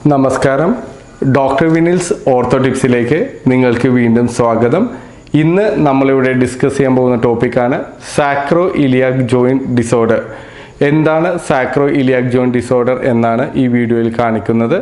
നമസ്കാരം doctor വിനിൽസ് ortho ടിപ്സിലേക്ക് നിങ്ങൾക്ക് വീണ്ടും സ്വാഗതം ഇന്ന് നമ്മളിവിടെ ഡിസ്കസ് ചെയ്യാൻ പോകുന്ന ടോപ്പിക്കാണ് സാക്രോ ഇലിയാക് ജോയിൻറ്റ് ഡിസോർഡർ എന്താണ് സാക്രോ ഇലിയാക് ജോയിൻറ്റ് ഡിസോർഡർ എന്നാണ് ഈ വീഡിയോയിൽ കാണിക്കുന്നത്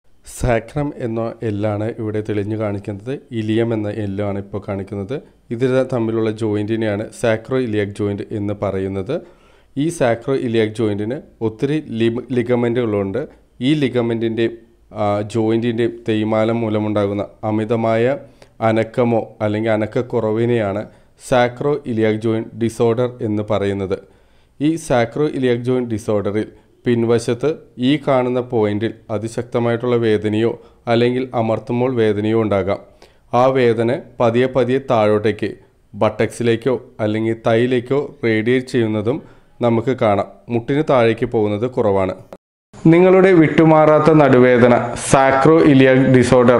സാക്രം എന്ന എല്ലാണ് ഇവിടെ തെളിഞ്ഞു കാണിക്കുന്നത് ഇലിയം എന്ന എല്ലാണ് ഇപ്പോൾ കാണിക്കുന്നത് ഇത് തമ്മിലുള്ള ജോയിൻറ്റിനെയാണ് സാക്രോ ഇലിയാക് ജോയിൻറ്റ് എന്ന് പറയുന്നത് ഈ സാക്രോ ഇലിയാക് ജോയിൻറ്റിന് ഒത്തിരി ലിമ ലിഗമെൻറ്റുകളുണ്ട് ഈ ലിഗമെൻറ്റിൻ്റെയും ജോയിൻറ്റിൻ്റെയും തേയ്മാനം മൂലമുണ്ടാകുന്ന അമിതമായ അനക്കമോ അല്ലെങ്കിൽ അനക്കക്കുറവിനെയാണ് സാക്രോ ഇലിയാക് ജോയിൻറ്റ് ഡിസോർഡർ എന്ന് പറയുന്നത് ഈ സാക്രോ ഇലിയാക് ജോയിൻറ്റ് ഡിസോർഡറിൽ പിൻവശത്ത് ഈ കാണുന്ന പോയിന്റിൽ അതിശക്തമായിട്ടുള്ള വേദനയോ അല്ലെങ്കിൽ അമർത്തുമ്പോൾ വേദനയോ ഉണ്ടാകാം ആ വേദന പതിയെ പതിയെ താഴോട്ടേക്ക് ബട്ടക്സിലേക്കോ അല്ലെങ്കിൽ തൈയിലേക്കോ റേഡിയേറ്റ് ചെയ്യുന്നതും നമുക്ക് കാണാം മുട്ടിന് താഴേക്ക് പോകുന്നത് കുറവാണ് നിങ്ങളുടെ വിട്ടുമാറാത്ത നടുവേദന സാക്രോ ഇലിയാക് ഡിസോർഡർ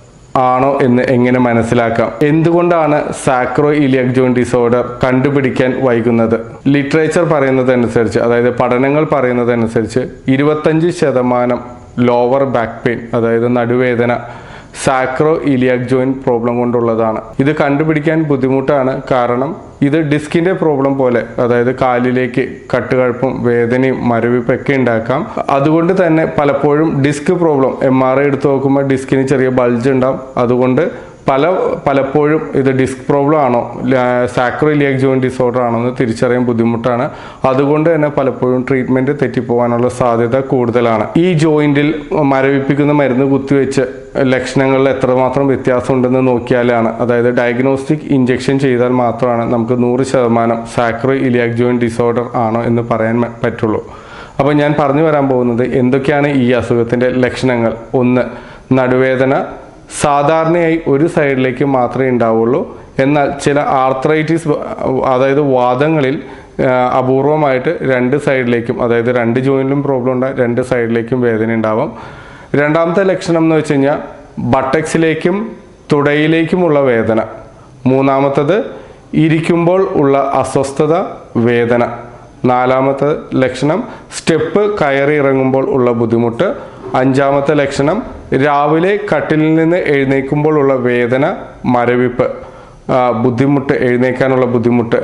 ആണോ എന്ന് എങ്ങനെ മനസ്സിലാക്കാം എന്തുകൊണ്ടാണ് സാക്രോ ഇലിയാക് ജോയിന്റ് ഡിസോർഡർ കണ്ടുപിടിക്കാൻ വൈകുന്നത് ലിറ്ററേച്ചർ പറയുന്നതനുസരിച്ച് അതായത് പഠനങ്ങൾ പറയുന്നതനുസരിച്ച് ഇരുപത്തഞ്ച് ശതമാനം ലോവർ ബാക്ക് പെയിൻ അതായത് നടുവേദന സാക്രോ ഇലിയാക് ജോയിന്റ് പ്രോബ്ലം കൊണ്ടുള്ളതാണ് ഇത് കണ്ടുപിടിക്കാൻ ബുദ്ധിമുട്ടാണ് കാരണം ഇത് ഡിസ്കിന്റെ പ്രോബ്ലം പോലെ അതായത് കാലിലേക്ക് കട്ടുകഴപ്പും വേദനയും മരവിപ്പൊക്കെ ഉണ്ടാക്കാം അതുകൊണ്ട് തന്നെ പലപ്പോഴും disc problem M R I എടുത്ത് നോക്കുമ്പോൾ ഡിസ്കിന് ചെറിയ ബൾജ് ഉണ്ടാവും അതുകൊണ്ട് പല പലപ്പോഴും ഇത് ഡിസ്ക് പ്രോബ്ലം ആണോ സാക്രോ ഇലിയാക് ജോയിന്റ് ഡിസോർഡർ ആണോ എന്ന് തിരിച്ചറിയാൻ ബുദ്ധിമുട്ടാണ് അതുകൊണ്ട് തന്നെ പലപ്പോഴും ട്രീറ്റ്മെന്റ് തെറ്റിപ്പോകാനുള്ള സാധ്യത കൂടുതലാണ് ഈ ജോയിന്റിൽ മരവിപ്പിക്കുന്ന മരുന്ന് കുത്തിവെച്ച് ലക്ഷണങ്ങളിൽ എത്രമാത്രം വ്യത്യാസം ഉണ്ടെന്ന് നോക്കിയാലാണ് അതായത് ഡയഗ്നോസ്റ്റിക് ഇഞ്ചെക്ഷൻ ചെയ്താൽ മാത്രമാണ് നമുക്ക് നൂറ് ശതമാനം സാക്രോ ഇലിയാക് ജോയിന്റ് ഡിസോർഡർ ആണോ എന്ന് പറയാൻ മ- പറ്റുള്ളൂ അപ്പോൾ ഞാൻ പറഞ്ഞു വരാൻ പോകുന്നത് എന്തൊക്കെയാണ് ഈ അസുഖത്തിൻ്റെ ലക്ഷണങ്ങൾ ഒന്ന് നടുവേദന സാധാരണയായി ഒരു സൈഡിലേക്ക് മാത്രമേ ഉണ്ടാവുള്ളൂ എന്നാൽ ചില ആർത്രൈറ്റിസ് അതായത് വാദങ്ങളിൽ ആ, അപൂർവമായിട്ട് രണ്ട് സൈഡിലേക്കും അതായത് രണ്ട് ജോയിൻറ്റിലും പ്രോബ്ലം ഉണ്ടാകും രണ്ട് സൈഡിലേക്കും വേദന ഉണ്ടാവാം രണ്ടാമത്തെ ലക്ഷണം എന്ന് വെച്ച് കഴിഞ്ഞാൽ ബട്ടക്സിലേക്കും തുടയിലേക്കുമുള്ള വേദന മൂന്നാമത്തത് ഇരിക്കുമ്പോൾ ഉള്ള അസ്വസ്ഥത വേദന നാലാമത്തെ ലക്ഷണം സ്റ്റെപ്പ് കയറി ഇറങ്ങുമ്പോൾ ഉള്ള ബുദ്ധിമുട്ട് അഞ്ചാമത്തെ ലക്ഷണം രാവിലെ കട്ടിലിൽ നിന്ന് എഴുന്നേൽക്കുമ്പോൾ ഉള്ള വേദന മരവിപ്പ് ആ, ബുദ്ധിമുട്ട് എഴുന്നേൽക്കാനുള്ള ബുദ്ധിമുട്ട്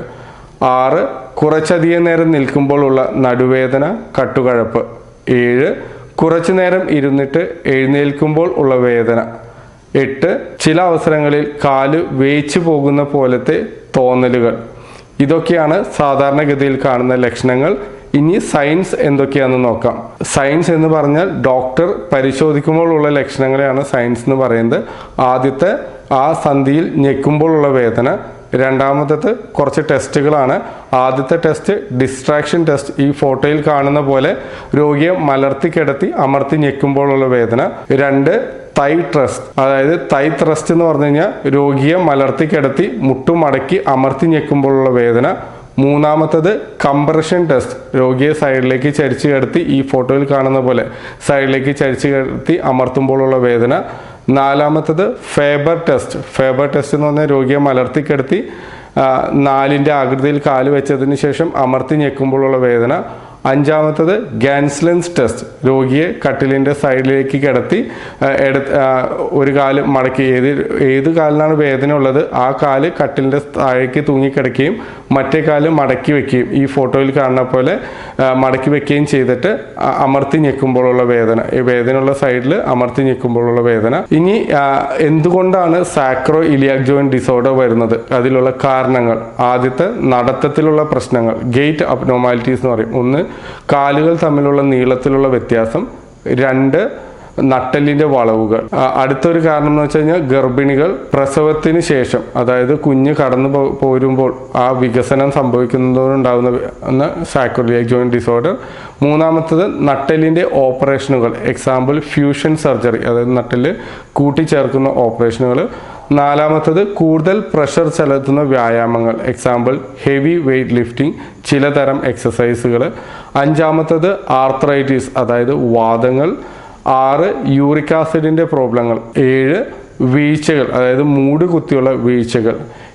ആറ് കുറച്ചധികം നേരം നിൽക്കുമ്പോൾ ഉള്ള നടുവേദന കട്ടുകഴപ്പ് ഏഴ് കുറച്ചു നേരം ഇരുന്നിട്ട് എഴുന്നേൽക്കുമ്പോൾ ഉള്ള വേദന എട്ട് ചില അവസരങ്ങളിൽ കാല് വേച്ചു പോകുന്ന പോലത്തെ തോന്നലുകൾ ഇതൊക്കെയാണ് സാധാരണഗതിയിൽ കാണുന്ന ലക്ഷണങ്ങൾ ഇനി സയൻസ് എന്തൊക്കെയാണെന്ന് നോക്കാം സയൻസ് എന്ന് പറഞ്ഞാൽ ഡോക്ടർ പരിശോധിക്കുമ്പോൾ ഉള്ള ലക്ഷണങ്ങളെയാണ് സയൻസ് എന്ന് പറയുന്നത് ആദ്യത്തെ ആ സന്ധിയിൽ ഞെക്കുമ്പോഴുള്ള വേദന രണ്ടാമത്തത് കുറച്ച് ടെസ്റ്റുകളാണ് ആദ്യത്തെ ടെസ്റ്റ് ഡിസ്ട്രാക്ഷൻ ടെസ്റ്റ് ഈ ഫോട്ടോയിൽ കാണുന്ന പോലെ രോഗിയെ മലർത്തി കിടത്തി അമർത്തി ഞെക്കുമ്പോഴുള്ള വേദന രണ്ട് തൈ ട്രസ്റ്റ് അതായത് തൈ ട്രസ്റ്റ് എന്ന് പറഞ്ഞു കഴിഞ്ഞാൽ രോഗിയെ മലർത്തി കിടത്തി മുട്ടു മടക്കി അമർത്തി ഞെക്കുമ്പോഴുള്ള വേദന മൂന്നാമത്തത് കംപ്രഷൻ ടെസ്റ്റ് രോഗിയെ സൈഡിലേക്ക് ചരിച്ചു കിടത്തി ഈ ഫോട്ടോയിൽ കാണുന്ന പോലെ സൈഡിലേക്ക് ചരിച്ചു കിടത്തി അമർത്തുമ്പോഴുള്ള വേദന നാലാമത്തത് ഫേബർ ടെസ്റ്റ് ഫേബർ ടെസ്റ്റ് എന്ന് പറഞ്ഞാൽ രോഗിയെ മലർത്തി കിടത്തി ആ, നാലിൻ്റെ ആകൃതിയിൽ കാല് വെച്ചതിന് ശേഷം അമർത്തി ഞെക്കുമ്പോഴുള്ള വേദന അഞ്ചാമത്തത് ഗാൻസ്ലൻസ് ടെസ്റ്റ് രോഗിയെ കട്ടിലിൻ്റെ സൈഡിലേക്ക് കിടത്തി ആ, എടുത്ത് ആ, ഒരു കാല് മടക്കി ഏത് ഏത് കാലിനാണ് വേദന ഉള്ളത് ആ കാല് കട്ടിലിൻ്റെ താഴേക്ക് തൂങ്ങിക്കിടക്കുകയും മറ്റേ കാല് മടക്കി വെക്കുകയും ഈ ഫോട്ടോയിൽ കാണുന്ന പോലെ ആ, മടക്കി വെക്കുകയും ചെയ്തിട്ട് ആ, അമർത്തി ഞെക്കുമ്പോഴുള്ള വേദന ഈ വേദനയുള്ള സൈഡിൽ അമർത്തി ഞെക്കുമ്പോഴുള്ള വേദന ഇനി ആ, എന്തുകൊണ്ടാണ് സാക്രോ ഇലിയാക് ജോയിന്റ് ഡിസോർഡർ വരുന്നത് അതിലുള്ള കാരണങ്ങൾ ആദ്യത്തെ നടത്തത്തിലുള്ള പ്രശ്നങ്ങൾ ഗേറ്റ് അബ്നോമാലിറ്റീസ് എന്ന് പറയും ഒന്ന് കാലുകൾ തമ്മിലുള്ള നീളത്തിലുള്ള വ്യത്യാസം രണ്ട് നട്ടലിന്റെ വളവുകൾ ആ, അടുത്തൊരു കാരണം എന്ന് വെച്ച് കഴിഞ്ഞാൽ ഗർഭിണികൾ പ്രസവത്തിന് ശേഷം അതായത് കുഞ്ഞ് കടന്നു പോ- പോരുമ്പോൾ ആ വികസനം സംഭവിക്കുന്നതോടുണ്ടാകുന്ന സാക്രോലിയക് ജോയിന്റ് ഡിസോർഡർ മൂന്നാമത്തത് നട്ടലിന്റെ ഓപ്പറേഷനുകൾ എക്സാമ്പിൾ ഫ്യൂഷൻ സർജറി അതായത് നട്ടല് കൂട്ടിച്ചേർക്കുന്ന ഓപ്പറേഷനുകൾ നാലാമത്തത് കൂടുതൽ പ്രഷർ ചെലുത്തുന്ന വ്യായാമങ്ങൾ എക്സാമ്പിൾ ഹെവി വെയ്റ്റ് ലിഫ്റ്റിംഗ് ചിലതരം എക്സസൈസുകൾ അഞ്ചാമത്തത് ആർത്രൈറ്റിസ് അതായത് വാദങ്ങൾ ആറ് യൂറിക് ആസിഡിൻ്റെ പ്രോബ്ലങ്ങൾ ഏഴ് വീഴ്ചകൾ അതായത് മൂട് കുത്തിയുള്ള വീഴ്ചകൾ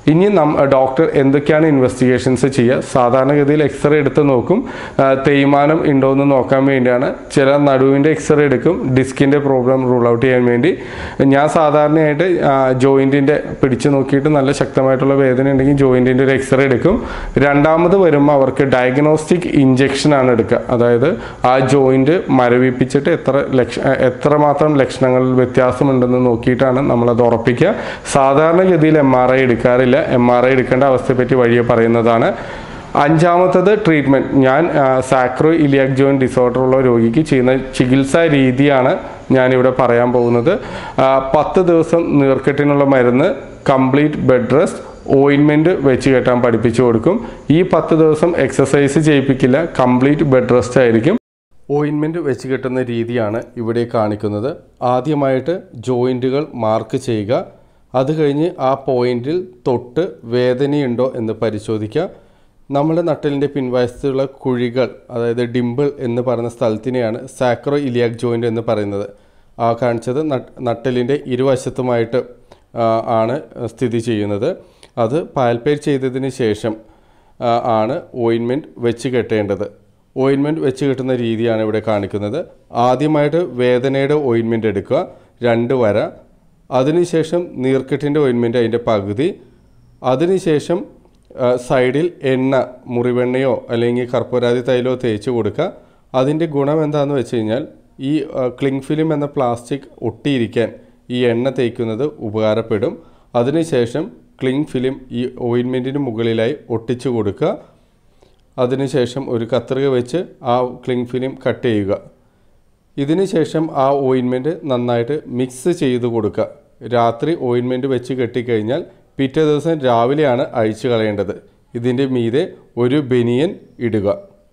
ഇനി നം ഡോക്ടർ എന്തൊക്കെയാണ് ഇൻവെസ്റ്റിഗേഷൻസ് ചെയ്യുക സാധാരണഗതിയിൽ എക്സ്റേ എടുത്ത് നോക്കും ആ, തേയ്മാനം ഉണ്ടോ എന്ന് നോക്കാൻ വേണ്ടിയാണ് ചില നടുവിൻ്റെ എക്സ്റേ എടുക്കും ഡിസ്കിൻ്റെ പ്രോബ്ലം റൂൾ ഔട്ട് ചെയ്യാൻ വേണ്ടി ഞാൻ സാധാരണയായിട്ട് ജോയിൻറ്റിൻ്റെ പിടിച്ചു നോക്കിയിട്ട് നല്ല ശക്തമായിട്ടുള്ള വേദന ഉണ്ടെങ്കിൽ ജോയിൻറ്റിൻ്റെ ഒരു എക്സ്റേ എടുക്കും രണ്ടാമത് വരുമ്പോൾ അവർക്ക് ഡയഗ്നോസ്റ്റിക് ഇഞ്ചെക്ഷൻ ആണ് എടുക്കുക അതായത് ആ ജോയിൻറ്റ് മരവിപ്പിച്ചിട്ട് എത്ര ലക്ഷ എത്രമാത്രം ലക്ഷണങ്ങളിൽ വ്യത്യാസമുണ്ടെന്ന് നോക്കിയിട്ടാണ് നമ്മളത് ഉറപ്പിക്കുക സാധാരണഗതിയിൽ എം ആർ ഐ എടുക്കാറില്ല എം ആർ ഐ എടുക്കേണ്ട അവസ്ഥയെപ്പറ്റി വഴിയെ പറയുന്നതാണ് അഞ്ചാമത്തത് ട്രീറ്റ്മെൻറ്റ് ഞാൻ സാക്രോ ഇലിയാക് ജോയിൻ ഡിസോർഡർ ഉള്ള രോഗിക്ക് ചെയ്യുന്ന ചികിത്സാ രീതിയാണ് ഞാനിവിടെ പറയാൻ പോകുന്നത് ആ, പത്ത് ദിവസം നീർക്കെട്ടിനുള്ള മരുന്ന് കംപ്ലീറ്റ് ബെഡ് റെസ്റ്റ് ഓയിൻമെൻറ്റ് വെച്ച് കെട്ടാൻ പഠിപ്പിച്ചു കൊടുക്കും ഈ പത്ത് ദിവസം എക്സസൈസ് ചെയ്യിപ്പിക്കില്ല കംപ്ലീറ്റ് ബെഡ് റെസ്റ്റ് ആയിരിക്കും ഓയിൻമെൻറ്റ് വെച്ച് കെട്ടുന്ന രീതിയാണ് ഇവിടെ കാണിക്കുന്നത് ആദ്യമായിട്ട് ജോയിൻറ്റുകൾ മാർക്ക് ചെയ്യുക അത് കഴിഞ്ഞ് ആ പോയിന്റിൽ തൊട്ട് വേദനയുണ്ടോ എന്ന് പരിശോധിക്കുക നമ്മുടെ നട്ടലിൻ്റെ പിൻവശത്തുള്ള കുഴികൾ അതായത് ഡിംപിൾ എന്ന് പറയുന്ന സ്ഥലത്തിനെയാണ് സാക്രോ ഇലിയാക് ജോയിൻ്റ് എന്ന് പറയുന്നത് ആ കാണിച്ചത് നട്ട് നട്ടലിൻ്റെ ഇരുവശത്തുമായിട്ട് ആ, ആണ് സ്ഥിതി ചെയ്യുന്നത് അത് പാൽപ്പേർ ചെയ്തതിന് ശേഷം ആ, ആണ് ഓയിൻമെൻറ്റ് വെച്ച് കെട്ടേണ്ടത് ഓയിൻമെൻറ്റ് വെച്ച് കിട്ടുന്ന രീതിയാണ് ഇവിടെ കാണിക്കുന്നത് ആദ്യമായിട്ട് വേദനയുടെ ഓയിൻമെൻറ്റ് എടുക്കുക രണ്ട് വര അതിനുശേഷം നീർക്കെട്ടിൻ്റെ ഓയിൻമെൻറ്റ് അതിൻ്റെ പകുതി അതിനുശേഷം ആ, സൈഡിൽ എണ്ണ മുറിവെണ്ണയോ അല്ലെങ്കിൽ കർപ്പൂരാതി തൈലോ തേച്ച് കൊടുക്കുക അതിൻ്റെ ഗുണം എന്താണെന്ന് വെച്ച് കഴിഞ്ഞാൽ ഈ ആ, ക്ലിങ് ഫിലിം എന്ന പ്ലാസ്റ്റിക് ഒട്ടിയിരിക്കാൻ ഈ എണ്ണ തേക്കുന്നത് ഉപകാരപ്പെടും അതിനുശേഷം ക്ലിങ് ഫിലിം ഈ ഓയിൻമെൻറ്റിന് മുകളിലായി ഒട്ടിച്ചു കൊടുക്കുക അതിനുശേഷം ഒരു കത്രിക വെച്ച് ആ ക്ലിങ് ഫിലിം കട്ട് ചെയ്യുക ഇതിന് ശേഷം ആ ഓയിൻമെൻറ്റ് നന്നായിട്ട് മിക്സ് ചെയ്ത് കൊടുക്കുക രാത്രി ഓയിൻമെൻറ്റ് വെച്ച് കെട്ടിക്കഴിഞ്ഞാൽ പിറ്റേ ദിവസം രാവിലെയാണ് അഴിച്ചു കളയേണ്ടത് ഇതിൻ്റെ മീതെ ഒരു ബനിയൻ ഇടുക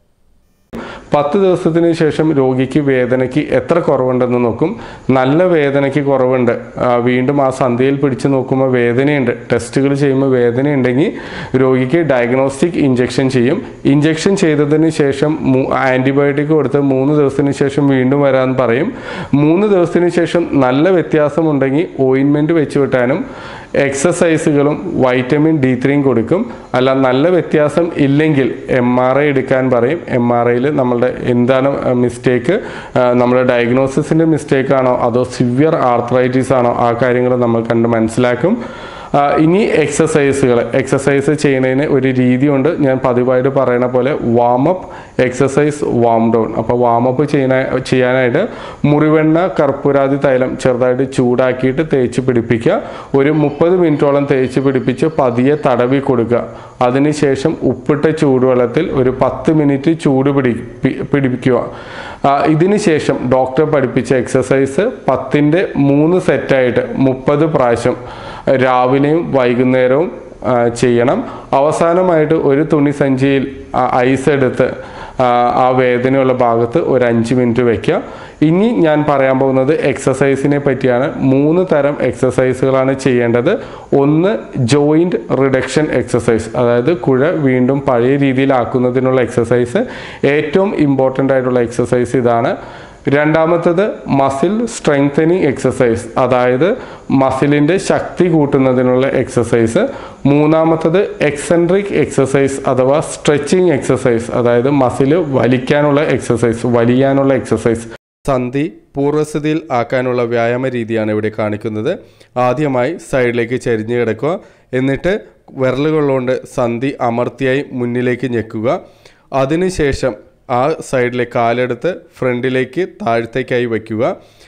പത്ത് ദിവസത്തിന് ശേഷം രോഗിക്ക് വേദനയ്ക്ക് എത്ര കുറവുണ്ടെന്ന് നോക്കും നല്ല വേദനയ്ക്ക് കുറവുണ്ട് ആ, വീണ്ടും ആ സന്ധ്യയിൽ പിടിച്ച് നോക്കുമ്പോൾ വേദനയുണ്ട് ടെസ്റ്റുകൾ ചെയ്യുമ്പോൾ വേദനയുണ്ടെങ്കിൽ രോഗിക്ക് ഡയഗ്നോസ്റ്റിക് ഇഞ്ചെക്ഷൻ ചെയ്യും ഇഞ്ചെക്ഷൻ ചെയ്തതിന് ശേഷം ആൻറ്റിബയോട്ടിക് കൊടുത്ത് മൂന്ന് ദിവസത്തിന് ശേഷം വീണ്ടും വരാൻ പറയും മൂന്ന് ദിവസത്തിന് ശേഷം നല്ല വ്യത്യാസമുണ്ടെങ്കിൽ ഓയിൻമെൻറ്റ് വെച്ച് വിട്ടാനും എക്സസൈസുകളും വൈറ്റമിൻ ഡി ത്രീയും കൊടുക്കും അല്ല നല്ല വ്യത്യാസം ഇല്ലെങ്കിൽ എം ആർ ഐ എടുക്കാൻ പറയും എം ആർ ഐയിൽ നമ്മളുടെ എന്താണ് മിസ്റ്റേക്ക് നമ്മുടെ ഡയഗ്നോസിസിൻ്റെ മിസ്റ്റേക്ക് ആണോ അതോ സിവിയർ ആർത്രൈറ്റിസ് ആണോ ആ കാര്യങ്ങൾ നമ്മൾ കണ്ട് മനസ്സിലാക്കും ആ, ഇനി എക്സസൈസുകൾ എക്സസൈസ് ചെയ്യുന്നതിന് ഒരു രീതിയുണ്ട് ഞാൻ പതിവായിട്ട് പറയണ പോലെ വാമപ്പ് എക്സസൈസ് വാം ഡൗൺ അപ്പോൾ വാമപ്പ് ചെയ്യുന്ന ചെയ്യാനായിട്ട് മുറിവെണ്ണ കർപ്പൂരാതി തൈലം ചെറുതായിട്ട് ചൂടാക്കിയിട്ട് തേച്ച് പിടിപ്പിക്കുക ഒരു മുപ്പത് മിനിറ്റോളം തേച്ച് പിടിപ്പിച്ച് പതിയെ തടവി കൊടുക്കുക അതിനുശേഷം ഉപ്പിട്ട ചൂടുവെള്ളത്തിൽ ഒരു പത്ത് മിനിറ്റ് ചൂട് പിടി പി- പിടിപ്പിക്കുക ആ, ഇതിന് ശേഷം ഡോക്ടർ പഠിപ്പിച്ച എക്സസൈസ് പത്തിൻ്റെ മൂന്ന് സെറ്റായിട്ട് മുപ്പത് പ്രാവശ്യം രാവിലെയും വൈകുന്നേരവും ആ, ചെയ്യണം അവസാനമായിട്ട് ഒരു തുണി സഞ്ചിയിൽ ആ, ഐസ് എടുത്ത് ആ, ആ വേദനയുള്ള ഭാഗത്ത് ഒരു അഞ്ച് മിനിറ്റ് വെക്കുക ഇനി ഞാൻ പറയാൻ പോകുന്നത് എക്സസൈസിനെ പറ്റിയാണ് മൂന്ന് തരം എക്സസൈസുകളാണ് ചെയ്യേണ്ടത് ഒന്ന് ജോയിൻറ്റ് റിഡക്ഷൻ എക്സസൈസ് അതായത് കുഴ വീണ്ടും പഴയ രീതിയിലാക്കുന്നതിനുള്ള എക്സസൈസ് ഏറ്റവും ഇമ്പോർട്ടൻ്റ് ആയിട്ടുള്ള എക്സസൈസ് ഇതാണ് രണ്ടാമത്തത് മസിൽ സ്ട്രെങ്തനിങ് എക്സസൈസ് അതായത് മസിലിൻ്റെ ശക്തി കൂട്ടുന്നതിനുള്ള എക്സസൈസ് മൂന്നാമത്തത് എക്സെൻട്രിക് എക്സസൈസ് അഥവാ സ്ട്രെച്ചിങ് എക്സസൈസ് അതായത് മസിൽ വലിക്കാനുള്ള എക്സസൈസ് വലിയാനുള്ള എക്സസൈസ് സന്ധി പൂർവ്വസ്ഥിതിയിൽ ആക്കാനുള്ള വ്യായാമ രീതിയാണ് ഇവിടെ കാണിക്കുന്നത് ആദ്യമായി സൈഡിലേക്ക് ചരിഞ്ഞു കിടക്കുക എന്നിട്ട് വിരലുകളുകൊണ്ട് സന്ധി അമർത്തിയായി മുന്നിലേക്ക് ഞെക്കുക അതിനുശേഷം ആ സൈഡിലെ കാലെടുത്ത് ഫ്രണ്ടിലേക്ക് താഴത്തേക്കായി വയ്ക്കുക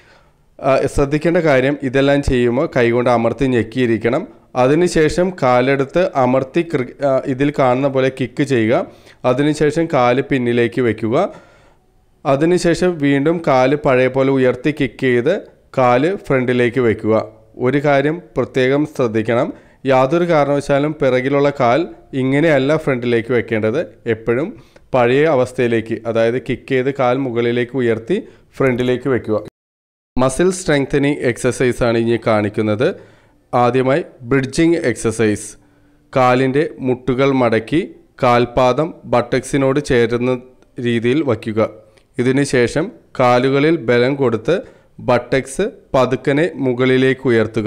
ആ, ശ്രദ്ധിക്കേണ്ട കാര്യം ഇതെല്ലാം ചെയ്യുമ്പോൾ കൈകൊണ്ട് അമർത്തി ഞെക്കിയിരിക്കണം അതിനുശേഷം കാലെടുത്ത് അമർത്തി ക്രി ആ, ഇതിൽ കാണുന്ന പോലെ കിക്ക് ചെയ്യുക അതിനുശേഷം കാല് പിന്നിലേക്ക് വയ്ക്കുക അതിനുശേഷം വീണ്ടും കാല് പഴയ പോലെ ഉയർത്തി കിക്ക് ചെയ്ത് കാല് ഫ്രണ്ടിലേക്ക് വയ്ക്കുക ഒരു കാര്യം പ്രത്യേകം ശ്രദ്ധിക്കണം യാതൊരു കാരണവശാലും പിറകിലുള്ള കാൽ ഇങ്ങനെയല്ല ഫ്രണ്ടിലേക്ക് വെക്കേണ്ടത് എപ്പോഴും പഴയ അവസ്ഥയിലേക്ക് അതായത് കിക്ക് ചെയ്ത് കാൽ മുകളിലേക്ക് ഉയർത്തി ഫ്രണ്ടിലേക്ക് വെക്കുക മസിൽ സ്ട്രെങ്തനിങ് എക്സസൈസ് ആണ് ഇനി കാണിക്കുന്നത് ആദ്യമായി ബ്രിഡ്ജിങ് എക്സസൈസ് കാലിൻ്റെ മുട്ടുകൾ മടക്കി കാൽപാദം ബട്ടക്സിനോട് ചേരുന്ന രീതിയിൽ വയ്ക്കുക ഇതിനുശേഷം കാലുകളിൽ ബലം കൊടുത്ത് ബട്ടക്സ് പതുക്കനെ മുകളിലേക്ക് ഉയർത്തുക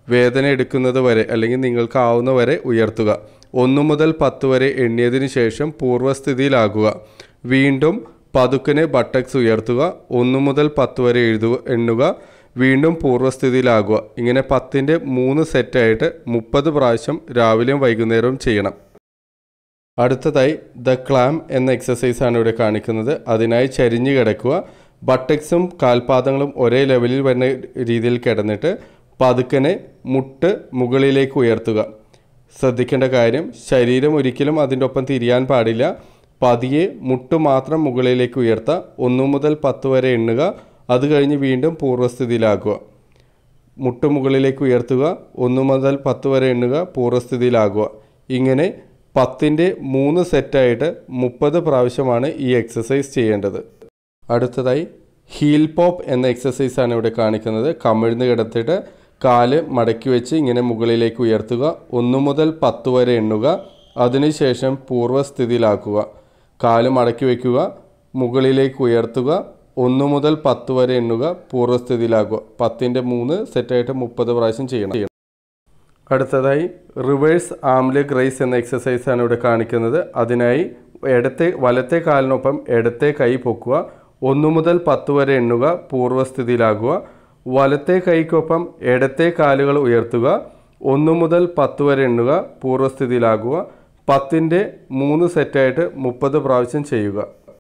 വേദന എടുക്കുന്നത് വരെ അല്ലെങ്കിൽ നിങ്ങൾക്കാവുന്ന വരെ ഉയർത്തുക ഒന്ന് മുതൽ പത്ത് വരെ എണ്ണിയതിന് ശേഷം പൂർവ്വസ്ഥിതിയിലാകുക വീണ്ടും പതുക്കനെ ബട്ടക്സ് ഉയർത്തുക ഒന്ന് മുതൽ പത്ത് വരെ എഴുതുക എണ്ണുക വീണ്ടും പൂർവ്വസ്ഥിതിയിലാകുക ഇങ്ങനെ പത്തിൻ്റെ മൂന്ന് സെറ്റായിട്ട് മുപ്പത് പ്രാവശ്യം രാവിലെയും വൈകുന്നേരവും ചെയ്യണം അടുത്തതായി ദ ക്ലാം എന്ന എക്സസൈസ് ആണ് ഇവിടെ കാണിക്കുന്നത് അതിനായി ചരിഞ്ഞു കിടക്കുക ബട്ടക്സും കാൽപാദങ്ങളും ഒരേ ലെവലിൽ വരുന്ന രീതിയിൽ കിടന്നിട്ട് പതുക്കനെ മുട്ട് മുകളിലേക്ക് ഉയർത്തുക ശ്രദ്ധിക്കേണ്ട കാര്യം ശരീരം ഒരിക്കലും അതിൻ്റെ ഒപ്പം തിരിയാൻ പാടില്ല പതിയെ മുട്ട് മാത്രം മുകളിലേക്ക് ഉയർത്തുക ഒന്ന് മുതൽ പത്ത് വരെ എണ്ണുക അത് കഴിഞ്ഞ് വീണ്ടും പൂർവ്വസ്ഥിതിയിലാക്കുക മുട്ട് മുകളിലേക്ക് ഉയർത്തുക ഒന്ന് മുതൽ പത്ത് വരെ എണ്ണുക പൂർവ്വസ്ഥിതിയിലാകുക ഇങ്ങനെ പത്തിൻ്റെ മൂന്ന് സെറ്റായിട്ട് മുപ്പത് പ്രാവശ്യമാണ് ഈ എക്സസൈസ് ചെയ്യേണ്ടത് അടുത്തതായി ഹീൽ പോപ്പ് എന്ന എക്സസൈസ് ആണ് ഇവിടെ കാണിക്കുന്നത് കമിഴ്ന്ന് കിടത്തിയിട്ട് കാല് മടക്കി വെച്ച് ഇങ്ങനെ മുകളിലേക്ക് ഉയർത്തുക ഒന്ന് മുതൽ പത്ത് വരെ എണ്ണുക അതിനുശേഷം പൂർവ്വസ്ഥിതിയിലാക്കുക കാല് മടക്കി വയ്ക്കുക മുകളിലേക്ക് ഉയർത്തുക ഒന്ന് മുതൽ പത്ത് വരെ എണ്ണുക പൂർവ്വസ്ഥിതിയിലാക്കുക പത്തിൻ്റെ മൂന്ന് സെറ്റായിട്ട് മുപ്പത് പ്രാവശ്യം ചെയ്യണം അടുത്തതായി റിവേഴ്സ് ആംലെഗ് റൈസ് എന്ന എക്സസൈസ് ആണ് ഇവിടെ കാണിക്കുന്നത് അതിനായി ഇടത്തെ വലത്തെ കാലിനൊപ്പം ഇടത്തെ കൈ പൊക്കുക ഒന്ന് മുതൽ പത്ത് വരെ എണ്ണുക പൂർവ്വസ്ഥിതിയിലാകുക വലത്തെ കൈക്കൊപ്പം ഇടത്തെ കാലുകൾ ഉയർത്തുക ഒന്ന് മുതൽ പത്ത് വരെ എണ്ണുക പൂർവ്വസ്ഥിതിയിലാകുക പത്തിൻ്റെ മൂന്ന് സെറ്റായിട്ട് മുപ്പത് പ്രാവശ്യം ചെയ്യുക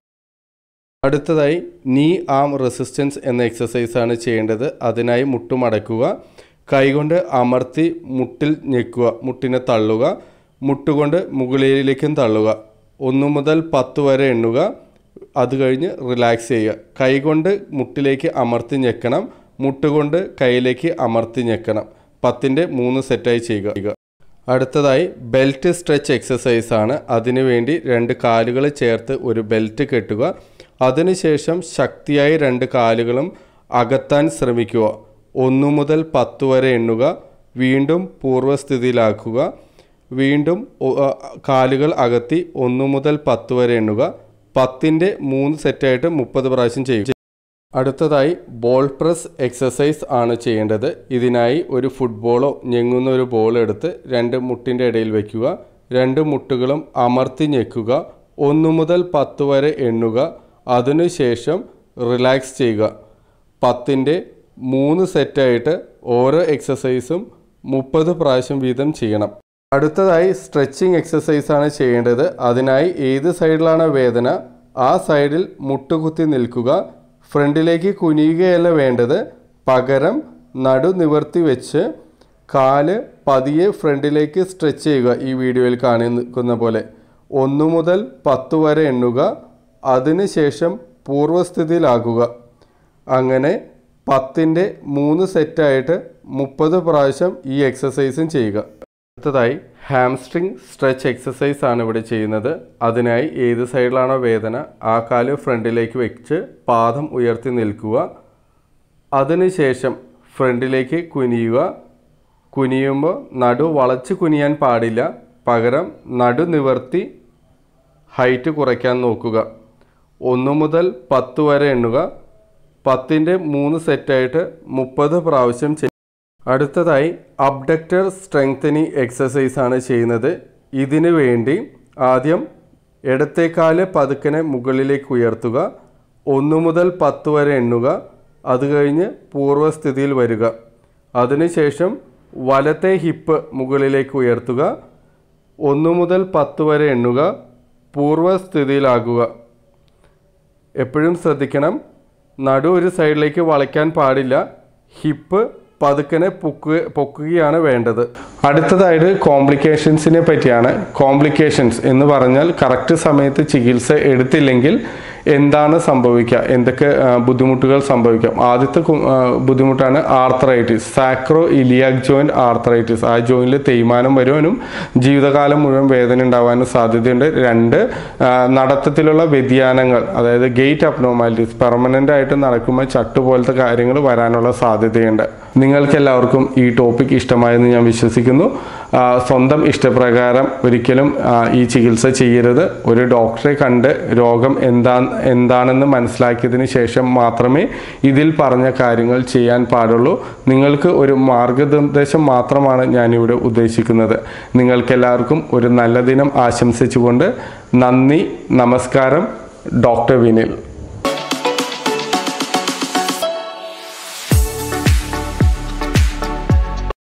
അടുത്തതായി നീ ആം റെസിസ്റ്റൻസ് എന്ന എക്സസൈസ് ആണ് ചെയ്യേണ്ടത് അതിനായി മുട്ടുമടക്കുക കൈകൊണ്ട് അമർത്തി മുട്ടിൽ ഞെക്കുക മുട്ടിനെ തള്ളുക മുട്ടുകൊണ്ട് മുകളിലേക്കും തള്ളുക ഒന്ന് മുതൽ പത്ത് വരെ എണ്ണുക അത് കഴിഞ്ഞ് റിലാക്സ് ചെയ്യുക കൈകൊണ്ട് മുട്ടിലേക്ക് അമർത്തി ഞെക്കണം മുട്ടുകൊണ്ട് കൈയിലേക്ക് അമർത്തി ഞെക്കണം പത്തിൻ്റെ മൂന്ന് സെറ്റായി ചെയ്യുക അടുത്തതായി ബെൽറ്റ് സ്ട്രെച്ച് എക്സസൈസ് ആണ് അതിനുവേണ്ടി രണ്ട് കാലുകൾ ചേർത്ത് ഒരു ബെൽറ്റ് കെട്ടുക അതിനുശേഷം ശക്തിയായി രണ്ട് കാലുകളും അകത്താൻ ശ്രമിക്കുക ഒന്ന് മുതൽ പത്ത് വരെ എണ്ണുക വീണ്ടും പൂർവ്വസ്ഥിതിയിലാക്കുക വീണ്ടും ഒ- ആ, കാലുകൾ അകത്തി ഒന്ന് മുതൽ പത്ത് വരെ എണ്ണുക പത്തിൻ്റെ മൂന്ന് സെറ്റായിട്ട് മുപ്പത് പ്രാവശ്യം ചെയ്യും അടുത്തതായി ബോൾ പ്രസ് എക്സസൈസ് ആണ് ചെയ്യേണ്ടത് ഇതിനായി ഒരു ഫുട്ബോളോ ഞെങ്ങുന്ന ഒരു ബോൾ എടുത്ത് രണ്ട് മുട്ടിൻ്റെ ഇടയിൽ വയ്ക്കുക രണ്ട് മുട്ടുകളും അമർത്തി ഞെക്കുക ഒന്ന് മുതൽ പത്ത് വരെ എണ്ണുക അതിനുശേഷം റിലാക്സ് ചെയ്യുക പത്തിൻ്റെ മൂന്ന് സെറ്റായിട്ട് ഓരോ എക്സസൈസും മുപ്പത് പ്രാവശ്യം വീതം ചെയ്യണം അടുത്തതായി സ്ട്രെച്ചിങ് എക്സസൈസ് ആണ് ചെയ്യേണ്ടത് അതിനായി ഏത് സൈഡിലാണ് വേദന ആ സൈഡിൽ മുട്ടുകുത്തി നിൽക്കുക ഫ്രണ്ടിലേക്ക് കുനിയുകയല്ല വേണ്ടത് പകരം നടു നിവർത്തി വെച്ച് കാല് പതിയെ ഫ്രണ്ടിലേക്ക് സ്ട്രെച്ച് ചെയ്യുക ഈ വീഡിയോയിൽ കാണിക്കുന്ന പോലെ ഒന്ന് മുതൽ പത്ത് വരെ എണ്ണുക അതിനുശേഷം പൂർവ്വസ്ഥിതിയിലാക്കുക അങ്ങനെ പത്തിൻ്റെ മൂന്ന് സെറ്റായിട്ട് മുപ്പത് പ്രാവശ്യം ഈ എക്സസൈസും ചെയ്യുക അടുത്തതായി ഹാംസ്ട്രിങ് സ്ട്രെച്ച് എക്സസൈസ് ആണ് ഇവിടെ ചെയ്യുന്നത് അതിനായി ഏത് സൈഡിലാണോ വേദന ആ കാല് ഫ്രണ്ടിലേക്ക് വെച്ച് പാദം ഉയർത്തി നിൽക്കുക അതിനുശേഷം ഫ്രണ്ടിലേക്ക് കുനിയുക കുനിയുമ്പോൾ നടു വളച്ച് കുനിയാൻ പാടില്ല പകരം നടു നിവർത്തി ഹൈറ്റ് കുറയ്ക്കാൻ നോക്കുക ഒന്ന് മുതൽ പത്ത് വരെ എണ്ണുക പത്തിൻ്റെ മൂന്ന് സെറ്റായിട്ട് മുപ്പത് പ്രാവശ്യം ചെയ്യും അടുത്തതായി അബ്ഡക്റ്റർ സ്ട്രെങ്തനിങ് എക്സസൈസ് ആണ് ചെയ്യുന്നത് ഇതിനു വേണ്ടി ആദ്യം ഇടത്തേക്കാല് പതുക്കനെ മുകളിലേക്ക് ഉയർത്തുക ഒന്ന് മുതൽ പത്ത് വരെ എണ്ണുക അത് കഴിഞ്ഞ് പൂർവ്വസ്ഥിതിയിൽ വരിക അതിനുശേഷം വലത്തെ ഹിപ്പ് മുകളിലേക്ക് ഉയർത്തുക ഒന്ന് മുതൽ പത്ത് വരെ എണ്ണുക പൂർവ്വസ്ഥിതിയിലാകുക എപ്പോഴും ശ്രദ്ധിക്കണം നടു ഒരു സൈഡിലേക്ക് വളയ്ക്കാൻ പാടില്ല ഹിപ്പ് പതുക്കനെ പൊക്കുക പൊക്കുകയാണ് വേണ്ടത് അടുത്തതായിട്ട് കോംപ്ലിക്കേഷൻസിനെ പറ്റിയാണ് കോംപ്ലിക്കേഷൻസ് എന്ന് പറഞ്ഞാൽ കറക്റ്റ് സമയത്ത് ചികിത്സ എടുത്തില്ലെങ്കിൽ എന്താണ് സംഭവിക്കുക എന്തൊക്കെ ആ, ബുദ്ധിമുട്ടുകൾ സംഭവിക്കാം ആദ്യത്തെ കു- ആ, ബുദ്ധിമുട്ടാണ് arthritis sacroiliac joint arthritis ആ ജോയിന്റിൽ തേയ്മാനം വരുവാനും ജീവിതകാലം മുഴുവൻ വേദന ഉണ്ടാവാനും സാധ്യതയുണ്ട് രണ്ട് ആ, നടത്തത്തിലുള്ള വ്യതിയാനങ്ങൾ അതായത് ഗേറ്റ് അബ്നോമാലിറ്റീസ് പെർമനൻ്റ് ആയിട്ട് നടക്കുമ്പോൾ ചട്ടു പോലത്തെ കാര്യങ്ങൾ വരാനുള്ള സാധ്യതയുണ്ട് നിങ്ങൾക്ക് എല്ലാവർക്കും ഈ ടോപ്പിക് ഇഷ്ടമായെന്ന് ഞാൻ വിശ്വസിക്കുന്നു ആ, സ്വന്തം ഇഷ്ടപ്രകാരം ഒരിക്കലും ആ, ഈ ചികിത്സ ചെയ്യരുത് ഒരു ഡോക്ടറെ കണ്ട് രോഗം എന്താ എന്താണെന്ന് മനസ്സിലാക്കിയതിന് ശേഷം മാത്രമേ ഇതിൽ പറഞ്ഞ കാര്യങ്ങൾ ചെയ്യാൻ പാടുള്ളൂ നിങ്ങൾക്ക് ഒരു മാർഗനിർദ്ദേശം മാത്രമാണ് ഞാനിവിടെ ഉദ്ദേശിക്കുന്നത് നിങ്ങൾക്കെല്ലാവർക്കും ഒരു നല്ല ദിനം ആശംസിച്ചുകൊണ്ട് നന്ദി നമസ്കാരം ഡോക്ടർ വിനിൽ